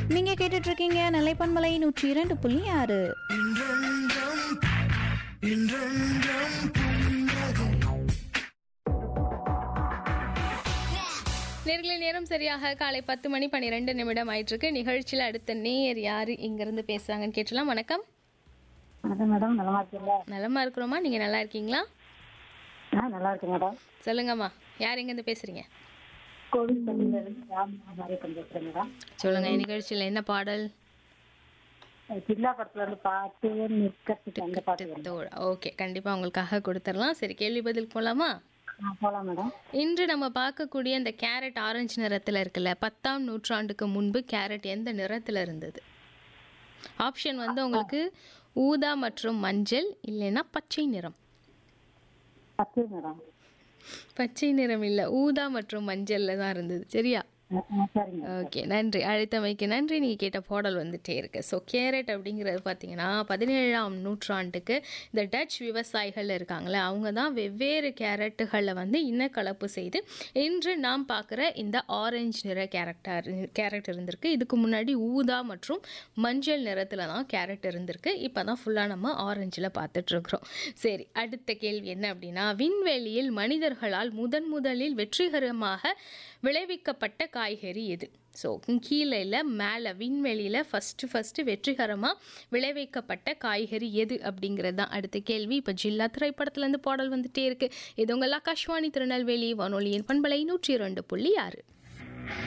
நீங்க கேட்டுட்டு இருக்கீங்க நிலைப்பன்மலை நூற்றி இரண்டு புள்ளி ஆறு நேர்களை நேரம் சரியாக காலை பத்து மணி பன்னிரெண்டு நிமிடம் ஆயிட்டிருக்கு நிகழ்ச்சியில் அடுத்த நேர் யாரு இங்கிருந்து பேசுறாங்கன்னு கேட்டலாம் வணக்கம் வணக்கம் மேடம் நலமா இருக்கீங்களா நலமா இருக்கிறோமா நீங்க நல்லா இருக்கீங்களா ஆ நல்லா இருக்கு மேடம் சொல்லுங்கம்மா யார் எங்கேருந்து பேசுறீங்க கோவில் பள்ளியில இருந்து ராம் மாரியப்பன் பேசுறேன் மேடம் சொல்லுங்க நிகழ்ச்சியில் என்ன பாடல் ஜில்லா படத்துல இருந்து பாட்டு நிற்கிறதுக்கு அந்த பாட்டு வேணும். ஓகே கண்டிப்பா உங்களுக்காக கொடுத்துடலாம் சரி கேள்வி பதில் போலாமா ஆ போலாம் மேடம் இன்று நம்ம பார்க்கக்கூடிய இந்த கேரட் ஆரஞ்சு நிறத்தில் இருக்குல்ல பத்தாம் நூற்றாண்டுக்கு முன்பு கேரட் எந்த நிறத்தில் இருந்தது ஆப்ஷன் வந்து உங்களுக்கு ஊதா மற்றும் மஞ்சள் இல்லைன்னா பச்சை நிறம் பத்து மேடம் பச்சை நிறம் இல்லை ஊதா மற்றும் மஞ்சள்ல தான் இருந்தது சரியா ஆ, ஆ, சரிங்க ஓகே நன்றி அழைத்தமைக்கு நன்றி நீங்கள் கேட்ட பாடல் வந்துட்டே இருக்கு ஸோ கேரட் அப்படிங்கிறது பார்த்தீங்கன்னா பதினேழாம் நூற்றாண்டுக்கு இந்த டச் விவசாயிகள் இருக்காங்களே அவங்க தான் வெவ்வேறு கேரட்டுகளை வந்து இனக்கலப்பு செய்து இன்று நாம் பார்க்குற இந்த ஆரஞ்சு நிற கேரக்டர் கேரட் இருந்திருக்கு இதுக்கு முன்னாடி ஊதா மற்றும் மஞ்சள் நிறத்தில் தான் கேரட் இருந்திருக்கு இப்போ தான் ஃபுல்லாக நம்ம ஆரஞ்சில் பார்த்துட்ருக்குறோம் சரி அடுத்த கேள்வி என்ன அப்படின்னா விண்வெளியில் மனிதர்களால் முதன் முதலில் வெற்றிகரமாக விளைவிக்கப்பட்ட காய்கறி எது ஸோ கீழே இல்லை மேலே விண்வெளியில் ஃபஸ்ட்டு ஃபஸ்ட்டு வெற்றிகரமாக விளைவிக்கப்பட்ட காய்கறி எது அப்படிங்கிறது தான் அடுத்த கேள்வி இப்போ ஜில்லா திரைப்படத்துலேருந்து பாடல் வந்துட்டே இருக்கு இது உங்கள் ஆகாஷ்வாணி திருநெல்வேலி வானொலியின் பண்பலை நூற்றி இரண்டு புள்ளி ஆறு